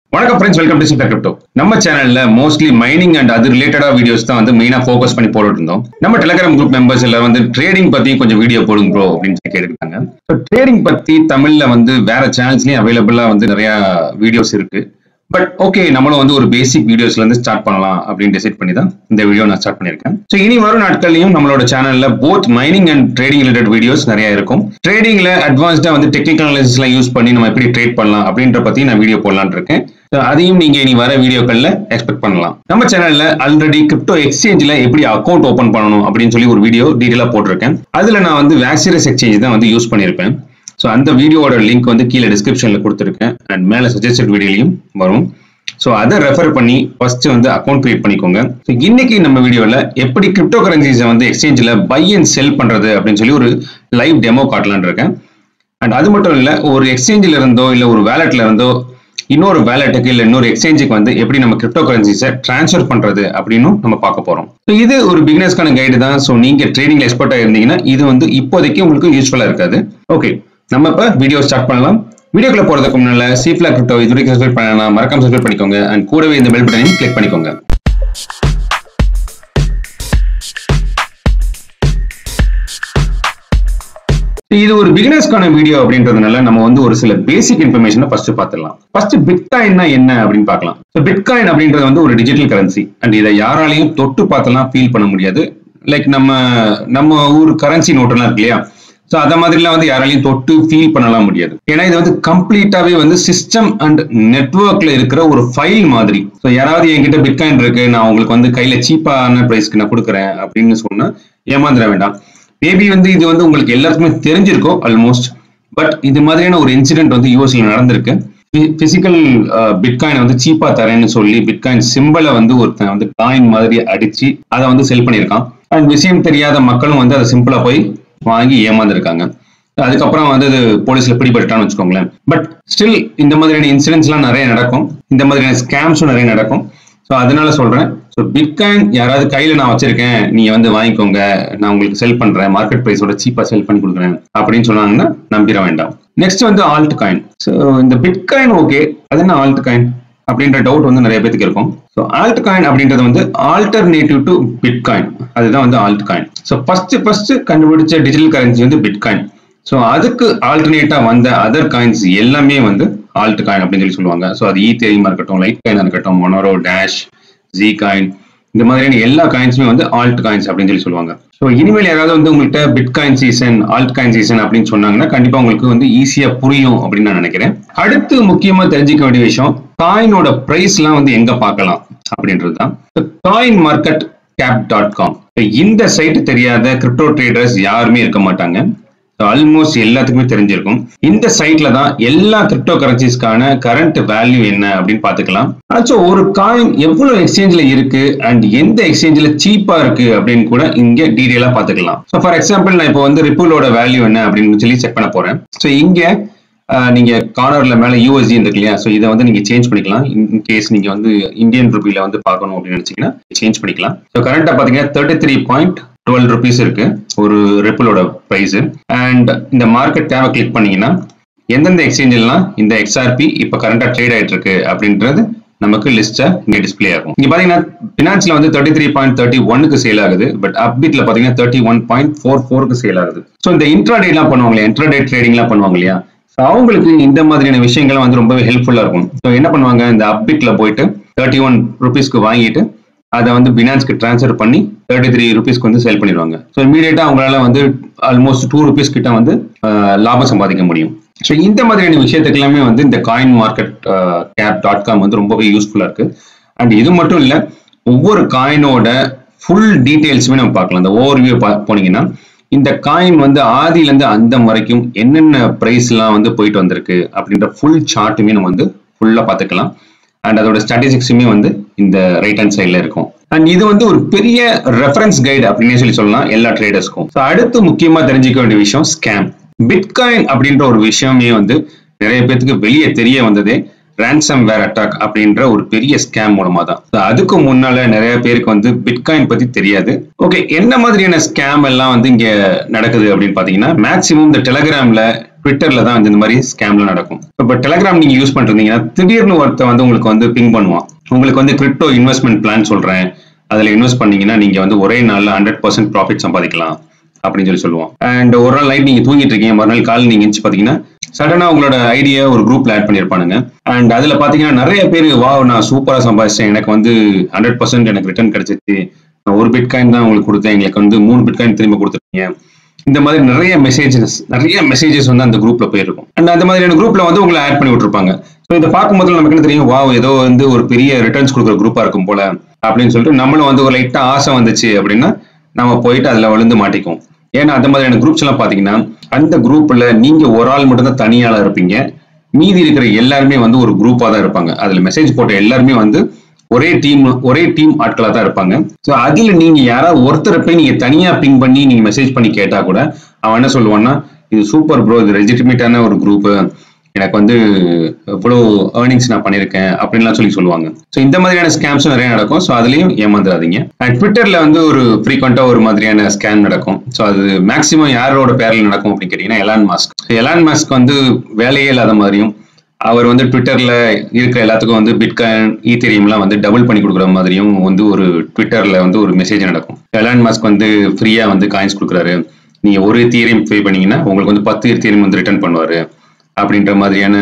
வணக்கம் friends welcome to சிப்டா crypto நம்ம சேனல்ல மோஸ்ட்லி மைனிங் அண்ட் அது ரிலேட்டடா வீடியோஸ் தான் வந்து மெயினா ஃபோக்கஸ் பண்ணி போட்டுட்டு இருந்தோம் நம்ம டெலிகிராம் குரூப் மெம்பர்ஸ் எல்லாம் வந்து ட்ரேடிங் பத்தி கொஞ்சம் வீடியோ போடுங்க ப்ரோ அப்படின்னு சொல்லி கேட்டுருக்காங்க ஸோ ட்ரேடிங் பத்தி தமிழ்ல வந்து வேற சேனல்ஸ்லயும் அவைலபிளா வந்து நிறைய வீடியோஸ் இருக்கு பட் ஓகே நம்மளும் வந்து ஒரு பேசிக் வீடியோஸ்ல இருந்து ஸ்டார்ட் பண்ணலாம் அப்படின்னு டிசைட் பண்ணி தான் இந்த வீடியோ நான் ஸ்டார்ட் பண்ணியிருக்கேன் ஸோ இனி வரும் நாட்கள்லையும் நம்மளோட சேனல்ல both mining and trading related videos நிறைய இருக்கும் ட்ரேடிங்ல அட்வான்ஸ்டா வந்து டெக்னிக்கல் அனாலிசிஸ்லாம் யூஸ் பண்ணி நம்ம எப்படி ட்ரேட் பண்ணலாம் அப்படின்ற பத்தி நான் வீடியோ போடலாம்னு இருக்கேன் So, அதையும் நீங்க இனி வர வீடியோக்கள்ல எக்ஸ்பெக்ட் பண்ணலாம் நம்ம சேனல்ல ஆல்ரெடி கிரிப்டோ எக்ஸ்சேஞ்சில் எப்படி அக்கௌண்ட் ஓபன் பண்ணணும் அப்படின்னு சொல்லி ஒரு வீடியோ டீட்டெயிலா போட்டிருக்கேன் அதுல நான் வந்து வேக்சிரஸ் எக்ஸ்சேஞ்ச் தான் வந்து யூஸ் பண்ணியிருப்பேன் ஸோ அந்த வீடியோவோட லிங்க் வந்து கீழே டிஸ்கிரிப்ஷன்ல கொடுத்துருக்கேன் அண்ட் மேலே சஜஸ்டட் வீடியோலையும் வரும் ஸோ அதை ரெஃபர் பண்ணி ஃபர்ஸ்ட் வந்து அக்கௌண்ட் கிரியேட் பண்ணிக்கோங்க ஸோ இன்னைக்கு நம்ம வீடியோவில் எப்படி கிரிப்டோ கரன்சிஸை வந்து எக்ஸ்சேஞ்சில் பை அண்ட் செல் பண்ணுறது அப்படின்னு சொல்லி ஒரு லைவ் டெமோ காட்டலான்னு இருக்கேன் அண்ட் அது மட்டும் இல்லை ஒரு எக்ஸ்சேஞ்சில் இருந்தோ இல்லை ஒரு வேலெட்ல இருந்தோ இன்னொரு வேலெட்டுக்கு இல்லை இன்னொரு எக்ஸ்சேஞ்சுக்கு வந்து எப்படி நம்ம கிரிப்டோ கரன்சிஸை ட்ரான்ஸ்ஃபர் பண்ணுறது அப்படின்னு நம்ம பார்க்க போகிறோம் ஸோ இது ஒரு பிகினர்ஸ்க்கான கைடு தான் ஸோ நீங்கள் ட்ரேடிங் எக்ஸ்பர்ட்டாக இருந்தீங்கன்னா இது வந்து இப்போதைக்கு உங்களுக்கு யூஸ்ஃபுல்லாக இருக்காது ஓகே நம்ம இப்போ வீடியோ ஸ்டார்ட் பண்ணலாம் வீடியோக்குள்ள போறதுக்கு முன்னால சீஃப்லா கிரிப்டோ இது வரைக்கும் சப்ஸ்கிரைப் பண்ணலாம் மறக்காம சப்ஸ்கிரைப் பண்ணிக்கோங்க அண்ட் கூடவே இந்த பெல் பட்டனையும் கிளிக் பண்ணிக்கோங்க இது ஒரு பிகினர்ஸ்க்கான வீடியோ அப்படின்றதுனால நம்ம வந்து ஒரு சில பேசிக் இன்ஃபர்மேஷனை ஃபர்ஸ்ட் பார்த்துடலாம் ஃபர்ஸ்ட் பிட்காயின்னா என்ன அப்படின்னு பார்க்கலாம் ஸோ பிட்காயின் அப்படின்றது வந்து ஒரு டிஜிட்டல் கரன்சி அண்ட் இதை யாராலையும் தொட்டு பார்த்தெல்லாம் ஃபீல் பண்ண முடியாது லைக் நம்ம நம்ம ஊர் கரன்சி நோட்டெல்லாம் இருக்கு இல்லையா ஸோ அத மாதிரிலாம் வந்து யாராலையும் தொட்டு ஃபீல் பண்ணலாம் முடியாது ஏன்னா இது வந்து கம்ப்ளீட்டாவே வந்து சிஸ்டம் அண்ட் நெட்ஒர்க்ல இருக்கிற ஒரு ஃபைல் மாதிரி ஸோ யாராவது என்கிட்ட பிட்காயின் இருக்கு நான் உங்களுக்கு வந்து கையில சீப்பான ப்ரைஸ்க்கு நான் கொடுக்குறேன் அப்படின்னு சொன்னா ஏமாந்துட வேண்டாம் மேபி வந்து இது வந்து உங்களுக்கு எல்லாருக்குமே தெரிஞ்சிருக்கும் ஆல்மோஸ்ட் பட் இது மாதிரியான ஒரு இன்சிடென்ட் வந்து யூஎஸ்ல நடந்திருக்கு பிசிக்கல் பிட்காயின் வந்து சீப்பா தரேன்னு சொல்லி பிட்காயின் சிம்பிளை வந்து ஒருத்தன் வந்து காயின் மாதிரி அடிச்சு அதை வந்து செல் பண்ணியிருக்கான் அண்ட் விஷயம் தெரியாத மக்களும் வந்து அதை சிம்பிளா போய் வாங்கி ஏமாந்துருக்காங்க அதுக்கப்புறம் வந்து அது போலீஸ்ல பிடிபட்டான்னு வச்சுக்கோங்களேன் பட் ஸ்டில் இந்த மாதிரியான இன்சிடென்ட்ஸ்லாம் நிறைய நடக்கும் இந்த மாதிரியான ஸ்கேம்ஸும் நிறைய நடக்கும் ஸோ அதனால சொல்றேன் ஸோ பிட்காயின் யாராவது கையில நான் வச்சிருக்கேன் நீங்க வந்து வாங்கிக்கோங்க நான் உங்களுக்கு செல் பண்றேன் மார்க்கெட் பிரைஸோட சீப்பா செல் பண்ணி கொடுக்குறேன் அப்படின்னு சொன்னாங்கன்னா நம்பிட வேண்டாம் நெக்ஸ்ட் வந்து ஆல்ட் காயின் ஸோ இந்த பிட்காயின் ஓகே அது என்ன ஆல்ட் காயின் அப்படின்ற டவுட் வந்து நிறைய பேருக்கு இருக்கும் ஸோ ஆல்ட் காயின் அப்படின்றது வந்து ஆல்டர்னேட்டிவ் டு பிட்காயின் அதுதான் வந்து alt coin so first first கண்டுபிடிச்ச டிஜிட்டல் கரன்சி வந்து பிட்காயின் ஸோ அதுக்கு ஆல்டர்னேட்டா வந்த அதர் காயின்ஸ் எல்லாமே வந்து ஆல்ட் காயின் அப்படின்னு சொல்லி சொல்லுவாங்க ஸோ அது ஈத்தேரியமா இருக்கட்டும் லைட் காயினா இருக்கட்டும் மொனரோ டேஷ் ஜி காயின் இந்த மாதிரியான எல்லா காயின்ஸுமே வந்து ஆல்ட் காயின்ஸ் அப்படின்னு சொல்லி சொல்லுவாங்க ஸோ இனிமேல் யாராவது வந்து உங்கள்கிட்ட bitcoin season alt coin season அப்படின்னு சொன்னாங்கன்னா கண்டிப்பா உங்களுக்கு வந்து ஈஸியா புரியும் அப்படின்னு நான் நினைக்கிறேன் அடுத்து முக்கியமா தெரிஞ்சுக்க வேண்டிய விஷயம் காயினோட பிரைஸ்லாம் வந்து எங்க பார்க்கலாம் அப்படின்றது தான் coin market cap dot com இந்த சைட் தெரியாத கிரிப்டோ ட்ரேடர்ஸ் யாருமே இருக்க மாட்டாங்க ஆல்மோஸ்ட் எல்லாத்துக்குமே தெரிஞ்சிருக்கும் இந்த சைட்ல தான் எல்லா கிரிப்டோ கரன்சிஸ்க்கான கரண்ட் வேல்யூ என்ன அப்படின்னு பாத்துக்கலாம் ஆல்சோ ஒரு காயின் எவ்வளவு எக்ஸ்சேஞ்ச்ல இருக்கு அண்ட் எந்த எக்ஸ்சேஞ்ச்ல சீப்பா இருக்கு அப்படின்னு கூட இங்க டீடைலா பாத்துக்கலாம் ஸோ ஃபார் எக்ஸாம்பிள் நான் இப்போ வந்து ரிப்புலோட வேல்யூ என்ன அப்படின்னு சொல்லி செக் பண்ண போறேன் ஸோ இங்க நீங்க கார்னர்ல மேல யூஎஸ்டி இருக்கு இல்லையா ஸோ இதை வந்து நீங்க சேஞ்ச் பண்ணிக்கலாம் இன் கேஸ் நீங்க வந்து இந்தியன் ருபியில வந்து பார்க்கணும் அப்படின்னு நினைச்சீங்கன்னா சேஞ்ச் பண்ணிக்கலாம் ஸோ கரண்டா பாத்தீங்கன்னா thirty three point twelve rupees இருக்கு ஒரு ரிப்பிளோட ப்ரைஸ் அண்ட் இந்த மார்க்கெட் டேவை கிளிக் பண்ணீங்கன்னா எந்தெந்த எக்ஸ்சேஞ்செல்லாம் இந்த எக்ஸ்ஆர்பி இப்போ கரண்டா ட்ரேட் ஆயிட்டு இருக்கு அப்படின்றது நமக்கு லிஸ்டா இங்க டிஸ்பிளே ஆகும் இங்க பாத்தீங்கன்னா பினான்ஸ்ல வந்து தேர்ட்டி த்ரீ பாயிண்ட் தேர்ட்டி ஒன்னுக்கு சேல் ஆகுது பட் அப்பிட்ல பாத்தீங்கன்னா தேர்ட்டி ஒன் பாயிண்ட் ஃபோர் ஃபோருக்கு சேல் ஆகுது ஸோ இந்த இன்ட்ராடே எல்லாம் பண்ணுவாங்க இல்லையா இன்ட்ராடே ட்ரேடிங்லாம் பண்ணுவாங்க இல்லையா ஸோ அவங்களுக்கு இந்த மாதிரியான விஷயங்கள்லாம் வந்து ரொம்பவே ஹெல்ப்ஃபுல்லா இருக்கும் ஸோ என்ன பண்ணுவாங்க இந்த அப்பிட்ல போயிட்டு தேர்ட்டி ஒன் ருபீஸ்க்கு வாங்கிட்டு அதை வந்து பினான்ஸ்க்கு ட்ரான்ஸ்ஃபர் பண்ணி தேர்ட்டி த்ரீ ருபீஸ்க்கு வந்து சேல் பண்ணிடுவாங்க ஸோ இமீடியட்டா அவங்களால வந்து ஆல்மோஸ்ட் டூ ருபீஸ் கிட்ட வந்து லாபம் சம்பாதிக்க முடியும் ஸோ இந்த மாதிரியான விஷயத்துக்கு எல்லாமே வந்து இந்த coin market cap dot com வந்து ரொம்பவே யூஸ்ஃபுல்லா இருக்கு அண்ட் இது மட்டும் இல்லை ஒவ்வொரு காயினோட ஃபுல் டீட்டெயில்ஸுமே நம்ம பார்க்கலாம் இந்த ஓவர்வியூ போனீங்கன்னா இந்த காயின் வந்து ஆதியிலேருந்து அந்தம் வரைக்கும் என்னென்ன ப்ரைஸ்லாம் வந்து போயிட்டு வந்திருக்கு அப்படின்ற ஃபுல் சார்ட்டுமே நம்ம வந்து ஃபுல்லாக பார்த்துக்கலாம் அண்ட் அதோட ஸ்டாட்டிஸ்டிக்ஸுமே வந்து இந்த ரைட் ஹேண்ட் சைடில் இருக்கும் அண்ட் இது வந்து ஒரு பெரிய ரெஃபரன்ஸ் கைடு அப்படின்னே சொல்லி சொல்லலாம் எல்லா ட்ரேடர்ஸ்க்கும் ஸோ அடுத்து முக்கியமாக தெரிஞ்சுக்க வேண்டிய விஷயம் ஸ்கேம் பிட்காயின் அப்படின்ற ஒரு விஷயமே வந்து நிறைய பேத்துக்கு வெளியே தெரிய வந்ததே ரேன்சம் வேர் அட்டாக் அப்படின்ற ஒரு பெரிய ஸ்கேம் மூலமா தான் அதுக்கு முன்னால நிறைய பேருக்கு வந்து பிட்காயின் பத்தி தெரியாது ஓகே என்ன மாதிரியான ஸ்கேம் எல்லாம் வந்து இங்க நடக்குது அப்படின்னு பாத்தீங்கன்னா மேக்சிமம் இந்த டெலகிராம்ல ட்விட்டர்ல தான் வந்து இந்த மாதிரி ஸ்கேம்ல நடக்கும் இப்போ டெலிகிராம் நீங்க யூஸ் பண்றீங்கன்னா திடீர்னு ஒருத்தன் வந்து உங்களுக்கு வந்து பிங் பண்ணுவான் உங்களுக்கு வந்து கிரிப்டோ இன்வெஸ்ட்மெண்ட் பிளான் சொல்றேன் அதுல இன்வெஸ்ட் பண்ணீங்கன்னா நீங்க வந்து ஒரே நாள்ல ஹண்ட்ரட் பர்சன்ட் ப்ராஃபிட் சம்பாதிக்கலாம் அப்படின்னு சொல்லி சொல்லுவோம் அண்ட் ஒரு நாள் நைட் நீங்க தூங்கிட்டு இருக்கீங்க மறுநாள் கால் நீங்க எந்திச்சு பாத்தீங்கன்னா சடனா உங்களோட ஐடியா ஒரு குரூப்ல ஆட் பண்ணிருப்பானுங்க அண்ட் அதுல பாத்தீங்கன்னா நிறைய பேர் வா நான் சூப்பரா சம்பாதிச்சேன் எனக்கு வந்து ஹண்ட்ரட் பர்சன்ட் எனக்கு ரிட்டர்ன் கிடைச்சிச்சு நான் ஒரு பிட்காயின் தான் உங்களுக்கு கொடுத்தேன் எங்களுக்கு வந்து மூணு பிட்காயின் திரும்ப கொடுத்துருக்கீங்க இந்த மாதிரி நிறைய மெசேஜஸ் நிறைய மெசேஜஸ் வந்து அந்த குரூப்ல போயிருக்கும் அண்ட் அந்த மாதிரியான குரூப்ல வந்து உங்களை ஆட் பண்ணி விட்டுருப்பாங்க ஸோ இதை பார்க்கும்போது நமக்கு என்ன தெரியும் வா ஏதோ வந்து ஒரு பெரிய ரிட்டர்ன்ஸ் கொடுக்குற குரூப்பா இருக்கும் போல அப்படின்னு சொல்லிட்டு நம்மளும் வந்து ஒரு லைட்டா ஆசை வந்துச்சு அப்படின்னா நம்ம போயிட்டு அதுல விழுந்து மாட்டிக்குவோம் ஏன்னா அந்த மாதிரியான குரூப்ஸ் எல்லாம் பாத்தீங்கன்னா அந்த குரூப்ல நீங்க ஒரு ஆள் மட்டும் தான் தனியாளா இருப்பீங்க மீதி இருக்கிற எல்லாருமே வந்து ஒரு குரூப்பா தான் இருப்பாங்க அதுல மெசேஜ் போட்ட எல்லாருமே வந்து ஒரே டீம் ஒரே டீம் ஆட்களா தான் இருப்பாங்க ஸோ அதுல நீங்க யாராவது ஒருத்தரை போய் நீங்க தனியா பிங் பண்ணி நீங்க மெசேஜ் பண்ணி கேட்டா கூட அவன் என்ன சொல்லுவான்னா இது சூப்பர் ப்ரோ இது ரெஜிட்டிமேட்டான ஒரு குரூப் எனக்கு வந்து இவ்வளோ ஏர்னிங்ஸ் நான் பண்ணியிருக்கேன் அப்படின்லாம் சொல்லி சொல்லுவாங்க ஸோ இந்த மாதிரியான ஸ்கேம்ஸும் நிறைய நடக்கும் ஸோ அதுலயும் ஏமாந்துடாதீங்க அண்ட் ட்விட்டர்ல வந்து ஒரு ஃப்ரீக்வெண்டா ஒரு மாதிரியான ஸ்கேம் நடக்கும் ஸோ அது மேக்ஸிமம் யாரோட பேர்ல நடக்கும் அப்படின்னு கேட்டீங்கன்னா எலான் மாஸ்க் எலான் மாஸ்க் வந்து வேலையே இல்லாத மாதிரியும் அவர் வந்து ட்விட்டர்ல இருக்கிற எல்லாத்துக்கும் வந்து பிட்காயின் ஈத்தேரியம்லாம் வந்து டபுள் பண்ணி கொடுக்குற மாதிரியும் வந்து ஒரு ட்விட்டர்ல வந்து ஒரு மெசேஜ் நடக்கும் எலான் மாஸ்க் வந்து ஃப்ரீயா வந்து காயின்ஸ் கொடுக்குறாரு நீங்க ஒரு எத்தீரியம் பே பண்ணீங்கன்னா உங்களுக்கு வந்து பத்து எத்தீரியம் வந்து ரிட்டர்ன் பண்ணுவாரு அப்படின்ற மாதிரியான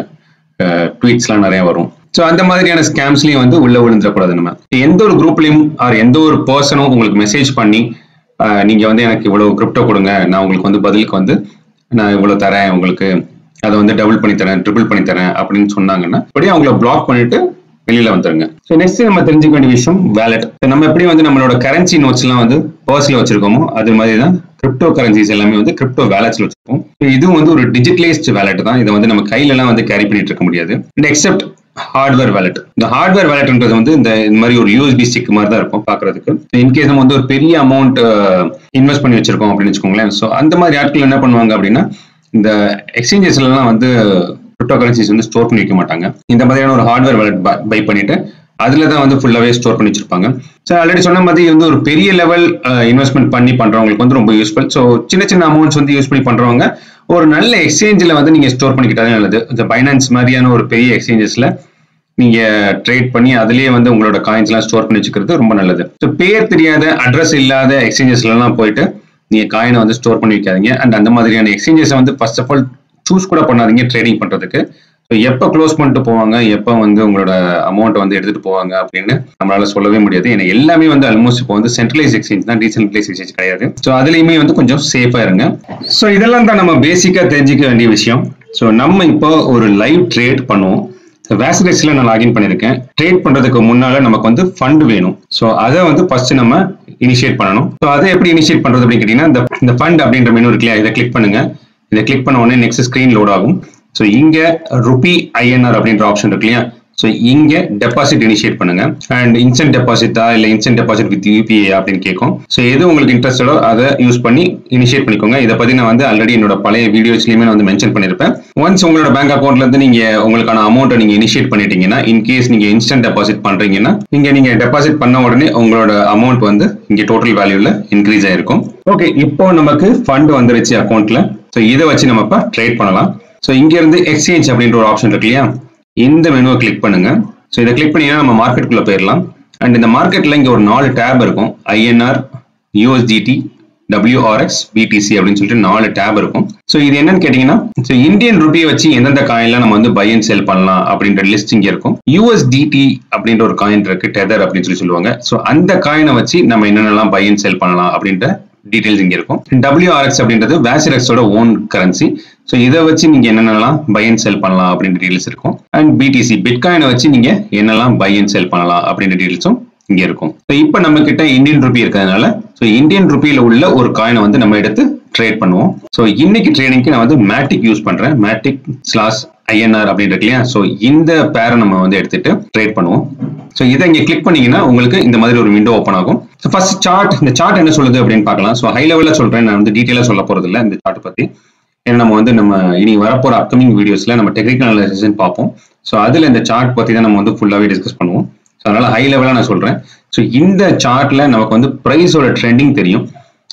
ட்வீட்ஸ்லாம் நிறைய வரும் ஸோ அந்த மாதிரியான ஸ்கேம்ஸ்லையும் வந்து உள்ள விழுந்துடக்கூடாது நம்ம எந்த ஒரு குரூப்லையும் ஆர் எந்த ஒரு பர்சனும் உங்களுக்கு மெசேஜ் பண்ணி அஹ், நீங்க வந்து எனக்கு இவ்வளவு கிரிப்டோ கொடுங்க நான் உங்களுக்கு வந்து பதிலுக்கு வந்து நான் இவ்வளவு தரேன் உங்களுக்கு அதை வந்து டபுள் பண்ணி தரேன் ட்ரிபிள் பண்ணி தரேன் அப்படின்னு சொன்னாங்கன்னா அப்படியே அவங்கள பிளாக் பண்ணிட்டு வெளியில வந்துருங்க ஸோ நெக்ஸ்ட் நம்ம தெரிஞ்சுக்க வேண்டிய விஷயம் வேலட் நம்ம எப்படி வந்து நம்மளோட கரன்சி நோட்ஸ் எல்லாம் வந்து பர்ஸ்ல வச்சிருக்கோமோ அது மாதிரி தான் கிரிப்டோ கரன்சிஸ் எல்லாமே வந்து கிரிப்டோ வேலட்ஸ்ல வச்சிருக்கோம் So இதுவும் வந்து ஒரு டிஜிட்டலைஸ்ட் வேலட் தான் இதை வந்து நம்ம கையில எல்லாம் வந்து கேரி பண்ணிட்டு இருக்க முடியாது அண்ட் எக்ஸப்ட் ஹார்ட்வேர் வேலட் இந்த ஹார்ட்வேர் வேலட்ன்றது வந்து இந்த இந்த மாதிரி ஒரு யூஎஸ்பி ஸ்டிக் மாதிரி தான் இருக்கும் பாக்குறதுக்கு இன்கேஸ் நம்ம வந்து ஒரு பெரிய அமௌண்ட் இன்வெஸ்ட் பண்ணி வச்சிருக்கோம் அப்படின்னு வச்சுக்கோங்களேன் ஸோ அந்த மாதிரி ஆட்கள் என்ன பண்ணுவாங்க அப்படின்னா இந்த எக்ஸ்சேஞ்சஸ்லாம் வந்து கிரிப்டோ கரன்சிஸ் வந்து ஸ்டோர் பண்ணி வைக்க மாட்டாங்க இந்த மாதிரியான ஒரு ஹார்ட்வேர் வேலட் பை பண்ணிட்டு அதுல தான் வந்து ஃபுல்லாவே ஸ்டோர் பண்ணி வச்சிருப்பாங்க ஸோ ஆல்ரெடி சொன்ன மாதிரி இது வந்து ஒரு பெரிய லெவல் இன்வெஸ்ட்மெண்ட் பண்ணி பண்றவங்களுக்கு வந்து ரொம்ப யூஸ்ஃபுல் ஸோ சின்ன சின்ன அமௌண்ட்ஸ் வந்து யூஸ் பண்ணி பண்றவங்க ஒரு நல்ல எக்ஸ்சேஞ்சில் வந்து நீங்க ஸ்டோர் பண்ணிக்கிட்டாலே நல்லது இந்த பைனான்ஸ் மாதிரியான ஒரு பெரிய எக்ஸ்சேஞ்சஸ்ல நீங்க ட்ரேட் பண்ணி அதுலயே வந்து உங்களோட காயின்ஸ் எல்லாம் ஸ்டோர் பண்ணி வச்சுக்கிறது ரொம்ப நல்லது ஸோ பேர் தெரியாத அட்ரஸ் இல்லாத எக்ஸ்சேஞ்சஸ்ல எல்லாம் போயிட்டு நீங்க காயினை வந்து ஸ்டோர் பண்ணி வைக்காதீங்க அண்ட் அந்த மாதிரியான எக்ஸ்சேஞ்சஸ் வந்து ஃபர்ஸ்ட் ஆஃப் ஆல் சூஸ் கூட பண்ணாதீங்க ட்ரேடிங் பண்றதுக்கு ஸோ எப்போ க்ளோஸ் பண்ணிட்டு போவாங்க எப்போ வந்து உங்களோட அமௌண்ட் வந்து எடுத்துட்டு போவாங்க அப்படின்னு நம்மளால சொல்லவே முடியாது ஏன்னா எல்லாமே வந்து ஆல்மோஸ்ட் இப்போ வந்து சென்ட்ரலைஸ் எக்ஸ்சேஞ்ச் தான் டீசென்ட்ரலைஸ் எக்ஸ்சேஞ்ச் கிடையாது ஸோ அதுலயுமே வந்து கொஞ்சம் சேஃபா இருங்க ஸோ இதெல்லாம் தான் நம்ம பேசிக்கா தெரிஞ்சுக்க வேண்டிய விஷயம் ஸோ நம்ம இப்போ ஒரு லைவ் ட்ரேட் பண்ணுவோம் வேசிடெக்ஸ்ல நான் லாகின் பண்ணியிருக்கேன் ட்ரேட் பண்றதுக்கு முன்னால நமக்கு வந்து ஃபண்ட் வேணும் ஸோ அதை வந்து ஃபர்ஸ்ட் நம்ம இனிஷியேட் பண்ணணும் ஸோ அதை எப்படி இனிஷியேட் பண்றது அப்படின்னு கேட்டீங்கன்னா இந்த இந்த ஃபண்ட் அப்படின்ற மெனு இருக்கு இல்லையா இதை கிளிக் பண்ணுங்க இதை கிளிக் பண்ண உடனே நெக்ஸ்ட் ஸ்கிரீன் லோட் ஆகும் ஸோ இங்க ருபி ஐஎன்ஆர் அப்படின்ற ஆப்ஷன் இருக்கு இல்லையா ஸோ இங்க டெபாசிட் இனிஷியேட் பண்ணுங்க அண்ட் இன்ஸ்டன்ட் டெபாசிட்டா இல்ல இன்ஸ்டன்ட் டெபாசிட் வித் யூபிஐ அப்படின்னு கேட்கும் ஸோ எது உங்களுக்கு இன்ட்ரெஸ்டடோ அதை யூஸ் பண்ணி இனிஷியேட் பண்ணிக்கோங்க இதை பத்தி நான் வந்து ஆல்ரெடி என்னோட பழைய வீடியோஸ்லயுமே நான் வந்து மென்ஷன் பண்ணிருப்பேன் ஒன்ஸ் உங்களோட பேங்க் அக்கௌண்ட்ல இருந்து நீங்க உங்களுக்கான அமௌண்ட்டை நீங்க இனிஷியேட் பண்ணிட்டீங்கன்னா இன்கேஸ் நீங்க இன்ஸ்டன்ட் டெபாசிட் பண்றீங்கன்னா இங்க நீங்க டெபாசிட் பண்ண உடனே உங்களோட அமௌண்ட் வந்து இங்க டோட்டல் வேல்யூல இன்க்ரீஸ் ஆயிருக்கும் ஓகே இப்போ நமக்கு ஃபண்ட் வந்துருச்சு அக்கௌண்ட்ல ஸோ இதை வச்சு நம்ம இப்போ ட்ரேட் பண்ணலாம் ஸோ இங்க இருந்து எக்ஸ்சேஞ்ச் அப்படின்ற ஒரு ஆப்ஷன் இருக்கு இல்லையா இந்த மெனுவை கிளிக் பண்ணுங்க ஸோ இதை கிளிக் பண்ணீங்கன்னா நம்ம மார்க்கெட்டுக்குள்ள போயிடலாம் அண்ட் இந்த மார்க்கெட்ல இங்க ஒரு நாலு டேப் இருக்கும் ஐஎன்ஆர் யூஎஸ்டிடி டபிள்யூஆர்எக்ஸ் பிடிசி அப்படின்னு சொல்லிட்டு நாலு டேப் இருக்கும் ஸோ இது என்னன்னு கேட்டீங்கன்னா ஸோ இந்தியன் ருபியை வச்சு எந்தெந்த காயின்லாம் நம்ம வந்து பை அண்ட் செல் பண்ணலாம் அப்படின்ற லிஸ்ட் இங்க இருக்கும் யூஎஸ்டிடி அப்படின்ற ஒரு காயின் இருக்கு டெதர் அப்படின்னு சொல்லி சொல்லுவாங்க ஸோ அந்த காயினை வச்சு நம்ம என்னென்னலாம் பை அண்ட் செல் பண்ணலாம் அப்படின்ற டீடைல்ஸ் இங்க இருக்கும் டபிள்யூஆர்எக்ஸ் அப்படின்றது வேசிரக்ஸோட ஓன் கரன்சி ஸோ இதை வச்சு நீங்க என்னென்னலாம் பை அண்ட் செல் பண்ணலாம் அப்படின்ற டீடைல்ஸ் இருக்கும் அண்ட் பிடிசி பிட்காயினை வச்சு நீங்க என்னெல்லாம் பை அண்ட் செல் பண்ணலாம் அப்படின்ற டீடைல்ஸும் இங்க இருக்கும் ஸோ இப்போ நம்ம கிட்ட இந்தியன் ருபி இருக்கிறதுனால ஸோ இந்தியன் ருபியில உள்ள ஒரு காயினை வந்து நம்ம எடுத்து ட்ரேட் பண்ணுவோம் ஸோ இன்னைக்கு ட்ரேடிங்க்கு நான் வந்து மேட்டிக் யூஸ் பண்றேன் மேட்டிக் ஸ்லாஸ் ஐஎன்ஆர் அப்படின்னு இருக்கு இல்லையா ஸோ இந்த பேரை நம்ம வந்து எடுத்துட்டு ட்ரேட் பண்ணுவோம் ஸோ இதை இங்க கிளிக் பண்ணீங்கன்னா உங்களுக்கு இந்த மாதிரி ஒரு விண்டோ ஓப்பன் ஆகும் ஸோ ஃபர்ஸ்ட் சார்ட் இந்த சார்ட் என்ன சொல்லுது அப்படின்னு பார்க்கலாம் ஸோ ஹை லெவலில் சொல்றேன் நான் வந்து டீட்டெயிலாக சொல்ல போறது இல்லை இந்த சார்ட் பத்தி ஏன்னா நம்ம வந்து நம்ம இனி வரப்போற அப்கமிங் வீடியோஸ்ல நம்ம டெக்னிக்கல் அனாலிசிஸ் பார்ப்போம் ஸோ அதுல இந்த சார்ட் பத்தி தான் நம்ம வந்து ஃபுல்லாவே டிஸ்கஸ் பண்ணுவோம் ஸோ அதனால ஹை லெவலாக நான் சொல்றேன் ஸோ இந்த சார்ட்ல நமக்கு வந்து ப்ரைஸோட ட்ரெண்டிங் தெரியும்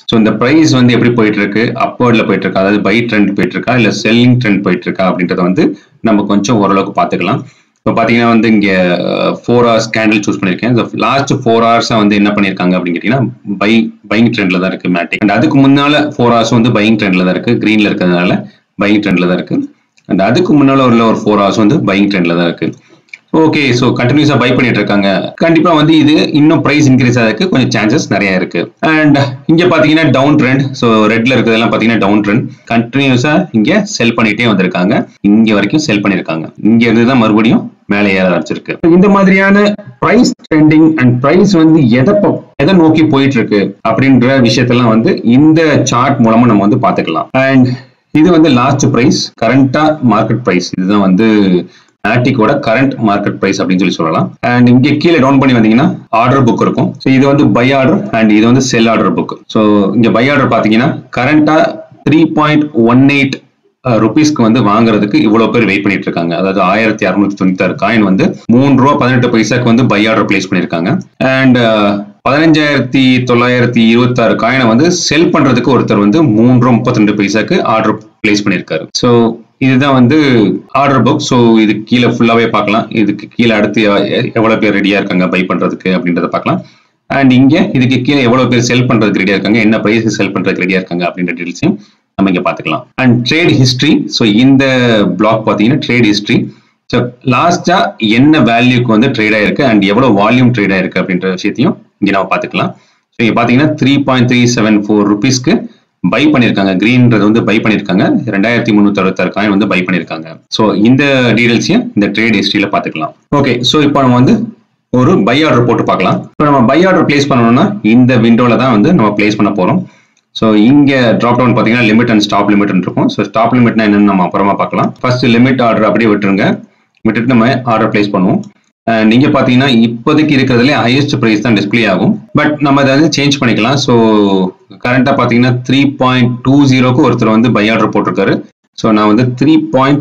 ஸோ இந்த பிரைஸ் வந்து எப்படி போயிட்டு இருக்கு அப்வர்ட்ல போயிட்டு இருக்கா அதாவது பை ட்ரெண்ட் போயிட்டு இருக்கா இல்ல செல்லிங் ட்ரெண்ட் போயிட்டு இருக்கா அப்படின்றத வந்து நம்ம கொஞ்சம் ஓரளவுக்கு பார்த்துக்கலாம் இப்போ பார்த்தீங்கன்னா வந்து இங்கே ஃபோர் ஹவர்ஸ் கேண்டில் சூஸ் பண்ணியிருக்கேன் லாஸ்ட் ஃபோர் ஹவர்ஸாக வந்து என்ன பண்ணியிருக்காங்க அப்படின்னு கேட்டிங்கன்னா பை பையிங் ட்ரெண்டில் தான் இருக்குது மேட்டிக் அண்ட் அதுக்கு முன்னால் ஃபோர் ஹவர்ஸ் வந்து பையிங் ட்ரெண்டில் தான் இருக்குது க்ரீனில் இருக்கிறதுனால பையிங் ட்ரெண்டில் தான் இருக்குது அண்ட் அதுக்கு முன்னால் உள்ள ஒரு ஃபோர் ஹவர்ஸ் வந்து பையிங் ட்ரெண்டில் தான் இருக்குது ஓகே ஸோ கண்டினியூஸாக பை பண்ணிட்டு இருக்காங்க கண்டிப்பா வந்து இது இன்னும் பிரைஸ் இன்க்ரீஸ் ஆகிறதுக்கு கொஞ்சம் சான்சஸ் நிறைய இருக்கு அண்ட் இங்க பாத்தீங்கன்னா டவுன் ட்ரெண்ட் ஸோ ரெட்ல இருக்கிறதெல்லாம் பாத்தீங்கன்னா டவுன் ட்ரெண்ட் கண்டினியூஸா இங்க செல் பண்ணிட்டே வந்திருக்காங்க இங்க வரைக்கும் செல் பண்ணிருக்காங்க இங்க இருந்து தான் மறுபடியும் மேலே ஏற ஆரம்பிச்சிருக்கு இந்த மாதிரியான பிரைஸ் ட்ரெண்டிங் அண்ட் பிரைஸ் வந்து எதை ப- எதை நோக்கி போயிட்டு இருக்கு அப்படின்ற விஷயத்தெல்லாம் வந்து இந்த சார்ட் மூலமா நம்ம வந்து பாத்துக்கலாம் அண்ட் இது வந்து லாஸ்ட் பிரைஸ் கரண்டா மார்க்கெட் பிரைஸ் இதுதான் வந்து ஆட்டிக்கோட கரண்ட் மார்க்கெட் பிரைஸ் அப்படின்னு சொல்லி சொல்லலாம் அண்ட் இங்க கீழே டவுன் பண்ணி வந்தீங்கன்னா ஆர்டர் புக் இருக்கும் ஸோ இது வந்து பை ஆர்டர் அண்ட் இது வந்து செல் ஆர்டர் புக் ஸோ இங்க பை ஆர்டர் பாத்தீங்கன்னா கரண்டா த்ரீ பாயிண்ட் ஒன் எயிட் ருபீஸ்க்கு வந்து வாங்குறதுக்கு இவ்வளவு பேர் வெயிட் பண்ணிட்டு இருக்காங்க அதாவது ஆயிரத்தி அறுநூத்தி தொண்ணூத்தி ஆறு காயின் வந்து மூணு ரூபா பதினெட்டு பைசாக்கு வந்து பை ஆர்டர் பிளேஸ் பண்ணிருக்காங்க அண்ட் பதினஞ்சாயிரத்தி தொள்ளாயிரத்தி இருபத்தி ஆறு காயினை வந்து செல் பண்றதுக்கு ஒருத்தர் வந்து மூணு ரூபா முப்பத்தி ரெண்டு பைசாக்கு ஆர்டர் பிளேஸ் பண்ணிருக்காரு ஸோ இதுதான் வந்து ஆர்டர் புக் ஸோ இது கீழே ஃபுல்லாவே பார்க்கலாம் இதுக்கு கீழே அடுத்து எ- எ- எவ்வளவு பேர் ரெடியா இருக்காங்க பை பண்றதுக்கு அப்படின்றத பார்க்கலாம் அண்ட் இங்க இதுக்கு கீழே எவ்வளவு பேர் செல் பண்றதுக்கு ரெடியா இருக்காங்க என்ன பிரைஸ் செல் பண்றதுக்கு ரெடியா இருக்காங்க அப்படின்ற டீடைல்ஸையும் நம்ம இங்க பாத்துக்கலாம் அண்ட் ட்ரேட் ஹிஸ்டரி ஸோ இந்த பிளாக் பாத்தீங்கன்னா ட்ரேட் ஹிஸ்டரி ஸோ லாஸ்டா என்ன வேல்யூக்கு வந்து ட்ரேட் ஆயிருக்கு அண்ட் எவ்வளவு வால்யூம் ட்ரேட் ஆயிருக்கு அப்படின்ற விஷயத்தையும் இங்க நம்ம பாத்துக்கலாம் ஸோ இங்க பாத்தீங்கன்னா three point three seven four ருபீஸ்க்கு பை பண்ணிருக்காங்க கிரீன்றது வந்து பை பண்ணிருக்காங்க ரெண்டாயிரத்தி முந்நூத்தி அறுபத்தாறு காயின் வந்து பை பண்ணிருக்காங்க ஸோ இந்த டீடைல்ஸையும் இந்த ட்ரேட் ஹிஸ்டரியில பாத்துக்கலாம் ஓகே ஸோ இப்போ நம்ம வந்து ஒரு பை ஆர்டர் போட்டு பார்க்கலாம் இப்போ நம்ம பை ஆர்டர் பிளேஸ் பண்ணணும்னா இந்த விண்டோல தான் வந்து நம்ம பிளேஸ் பண்ண போறோம் ஸோ இங்க ட்ராப் டவுன் பார்த்தீங்கன்னா லிமிட் அண்ட் ஸ்டாப் லிமிட் இருக்கும் ஸோ ஸ்டாப் லிமிட்னா என்னன்னு நம்ம அப்புறமா பார்க்கலாம் ஃபர்ஸ்ட் லிமிட் ஆர்டர் அப்படியே விட்டுருங்க விட்டுட்டு நம்ம ஆர்டர் பிளேஸ் பண்ணுவோம் அஹ் நீங்க பாத்தீங்கன்னா இப்போதைக்கு இருக்கிறதுல ஹையஸ்ட் பிரைஸ் தான் டிஸ்ப்ளே ஆகும் பட் நம்ம அதை வந்து சேஞ்ச் பண்ணிக்கலாம் ஸோ கரண்டா பாத்தீங்கன்னா த்ரீ பாயிண்ட் டூ ஜீரோக்கு ஒருத்தர் வந்து பை ஆர்டர் போட்டிருக்காரு ஸோ நான் வந்து த்ரீ பாயிண்ட்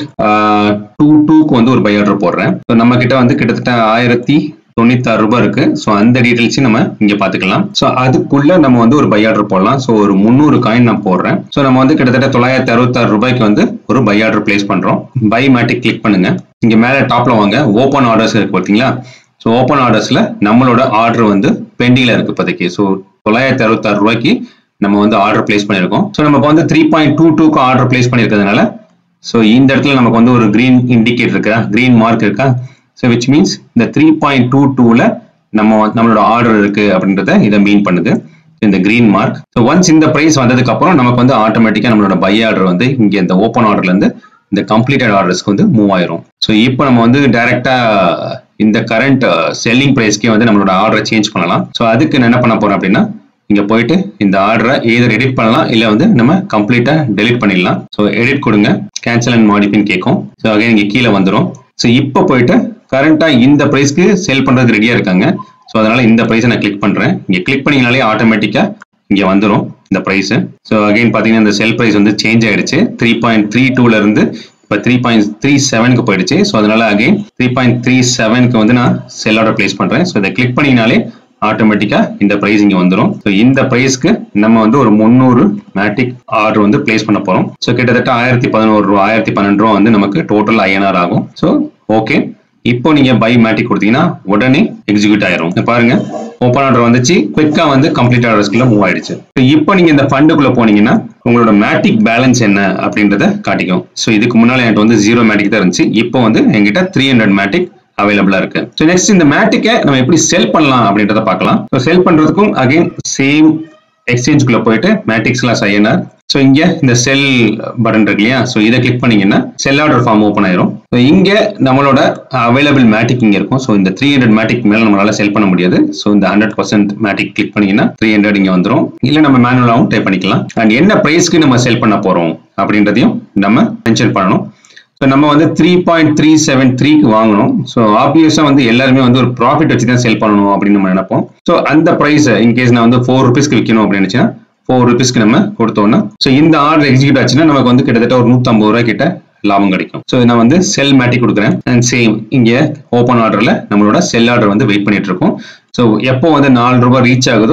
டூ டூக்கு வந்து ஒரு பை ஆர்டர் போடுறேன் ஸோ நம்ம கிட்ட வந்து கிட்டத்தட்ட ஆயிரத்தி தொண்ணூத்தாறு ரூபாய் இருக்கு ஸோ அந்த டீடைல்ஸையும் நம்ம இங்க பாத்துக்கலாம் ஸோ அதுக்குள்ள நம்ம வந்து ஒரு பை ஆர்டர் போடலாம் ஸோ ஒரு முந்நூறு காயின் நான் போடுறேன் ஸோ நம்ம வந்து கிட்டத்தட்ட தொள்ளாயிரத்தி அறுபத்தாறு ரூபாய்க்கு வந்து ஒரு பை ஆர்டர் பிளேஸ் பண்றோம் பை மேட்டிக் கிளிக் பண்ணுங்க இங்க மேல டாப்ல வாங்க ஓப்பன் ஆர்டர்ஸ் இருக்கு பார்த்தீங்களா ஸோ ஓப்பன் ஆர்டர்ஸ்ல நம்மளோட ஆர்டர் வந்து பெண்டிங்ல இருக்கு இப்போதைக்கு ஸோ தொள்ளாயிரத்தி அறுபத்தாறு ரூபாய்க்கு நம்ம வந்து ஆர்டர் பிளேஸ் பண்ணியிருக்கோம் ஸோ நம்ம இப்போ வந்து த்ரீ பாயிண்ட் டூ டூக்கு ஆர்டர் பிளேஸ் பண்ணியிருக்கிறதுனால ஸோ இந்த இடத்துல நமக்கு வந்து ஒரு கிரீன் இண்டிகேட் இருக்கா கிரீன் மார்க் இருக்கா ஸோ விச் மீன்ஸ் இந்த த்ரீ பாயிண்ட் டூ டூவில் நம்ம நம்மளோட ஆர்டர் இருக்கு அப்படின்றத இதை மீன் பண்ணுது இந்த கிரீன் மார்க் ஸோ ஒன்ஸ் இந்த ப்ரைஸ் வந்ததுக்கு அப்புறம் நமக்கு வந்து ஆட்டோமேட்டிக்காக நம்மளோட பை ஆர்டர் வந்து இங்கே இந்த ஓப்பன் ஆர்டர்ல இருந்து இந்த கம்ப்ளீட்டட் ஆர்டர்ஸ்க்கு வந்து மூவ் ஆயிரும் ஸோ இப்போ நம்ம வந்து டைரக்டா இந்த கரண்ட் செல்லிங் ப்ரைஸ்க்கே வந்து நம்மளோட ஆர்டரை சேஞ்ச் பண்ணலாம் ஸோ அதுக்கு நான் என்ன பண்ண போறேன் அப்படின்னா இங்க போயிட்டு இந்த ஆர்டரை either எடிட் பண்ணலாம் இல்ல வந்து நம்ம கம்ப்ளீட்டா டெலிட் பண்ணிடலாம் ஸோ எடிட் கொடுங்க கேன்சல் அண்ட் மாடிஃபின்னு கேட்கும் ஸோ அகைன் இங்க கீழே வந்துரும் ஸோ இப்போ போயிட்டு கரண்டா இந்த ப்ரைஸ்க்கு சேல் பண்றதுக்கு ரெடியா இருக்காங்க ஸோ அதனால இந்த ப்ரைஸை நான் கிளிக் பண்றேன் இங்க கிளிக் பண்ணீங்கனாலே ஆட்டோமேட்டிக்கா இங்க வந்துரும் இந்த பிரைஸ் ஸோ அகைன் பாத்தீங்கன்னா இந்த செல் பிரைஸ் வந்து சேஞ்ச் ஆயிடுச்சு த்ரீ பாயிண்ட் த்ரீ டூல இருந்து இப்போ த்ரீ பாயிண்ட் த்ரீ செவனுக்கு போயிடுச்சு ஸோ அதனால அகைன் த்ரீ பாயிண்ட் த்ரீ செவனுக்கு வந்து நான் செல் ஆர்டர் பிளேஸ் பண்றேன் ஸோ இதை கிளிக் பண்ணீங்கனாலே ஆட்டோமேட்டிக்கா இந்த பிரைஸ் இங்க வந்துரும் ஸோ இந்த பிரைஸ்க்கு நம்ம வந்து ஒரு முந்நூறு மேட்டிக் ஆர்டர் வந்து பிளேஸ் பண்ண போறோம் ஸோ கிட்டத்தட்ட ஆயிரத்தி பதினோரு ரூபா ஆயிரத்தி பன்னெண்டு ரூபா வந்து நமக்கு டோட்டல் ஐஎன்ஆர் ஆகும் ஸோ ஓகே இப்போ நீங்க பை மேட்டிக் கொடுத்தீங்கன்னா உடனே எக்ஸிக்யூட் ஆயிரும் இங்க பாருங்க ஓப்பன் ஆர்டர் வந்துச்சு குவிக்கா வந்து கம்ப்ளீட் ஆர்டர்ஸ்க்குள்ள மூவ் ஆயிடுச்சு So, இப்போ நீங்க இந்த ஃபண்டுக்குள்ள போனீங்கன்னா உங்களோட மேட்டிக் பேலன்ஸ் என்ன அப்படின்றத காட்டிக்கும் ஸோ இதுக்கு முன்னால என்கிட்ட வந்து ஜீரோ மேட்டிக் தான் இருந்துச்சு இப்போ வந்து என்கிட்ட த்ரீ ஹண்ட்ரட் மேட்டிக் அவைலபிளா இருக்கு ஸோ நெக்ஸ்ட் இந்த மேட்டிக்கை நம்ம எப்படி செல் பண்ணலாம் அப்படின்றத பார்க்கலாம் ஸோ செல் பண்றதுக்கும் அகைன் சேம் எக்ஸ்சேஞ்சுக்குள்ள போயிட்டு மேட்டிக்ஸ் கிளாஸ் ஐஎன்ஆர் ஸோ இங்க இந்த செல் பட்டன் இருக்கு இல்லையா ஸோ இதை கிளிக் பண்ணீங்கன்னா செல் ஆர்டர் ஃபார்ம் ஓப்பன் ஆயிரும் ஸோ இங்க நம்மளோட அவைலபிள் மேட்டிக் இங்க இருக்கும் ஸோ இந்த த்ரீ ஹண்ட்ரட் மேட்டிக் மேல நம்மளால செல் பண்ண முடியாது ஸோ இந்த ஹண்ட்ரட் பர்சன்ட் மேட்டிக் கிளிக் பண்ணீங்கன்னா த்ரீ ஹண்ட்ரட் இங்க வந்துரும் இல்ல நம்ம மேனுவலாகவும் டைப் பண்ணிக்கலாம் அண்ட் என்ன பிரைஸ்க்கு நம்ம செல் பண்ண போறோம் அப்படின்றதையும் நம்ம மென்ஷன் பண்ணணும் ஸோ நம்ம வந்து த்ரீ பாயிண்ட் த்ரீ செவன் த்ரீக்கு வாங்கணும் ஸோ ஆப்வியஸாக வந்து எல்லாருமே வந்து ஒரு ப்ராஃபிட் வச்சு தான் செல் பண்ணணும் அப்படின்னு நம்ம நினைப்போம் ஸோ அந்த ப்ரைஸ் இன்கேஸ் நான் வந்து ஃபோர் ருபீஸ்க்கு விற்கணும் அப்படின்னு நினைச்சேன்னா ஃபோர் ருபீஸ்க்கு நம்ம கொடுத்தோம்னா ஸோ இந்த ஆர்டர் எக்ஸிக்யூட் ஆச்சுன்னா நமக்கு வந்து கிட்டத்தட்ட ஒரு நூற்றம்பது ரூபாய் கிட்ட லாபம் கிடைக்கும் ஸோ நான் வந்து செல் மேட்டி கொடுக்குறேன் அண்ட் சேம் இங்கே ஓப்பன் ஆர்டரில் நம்மளோட செல் ஆர்டர் வந்து வெயிட் பண்ணிட்டு இருக்கோம் ஸோ எப்போ வந்து நாலு ரூபாய் ரீச் ஆகுதோ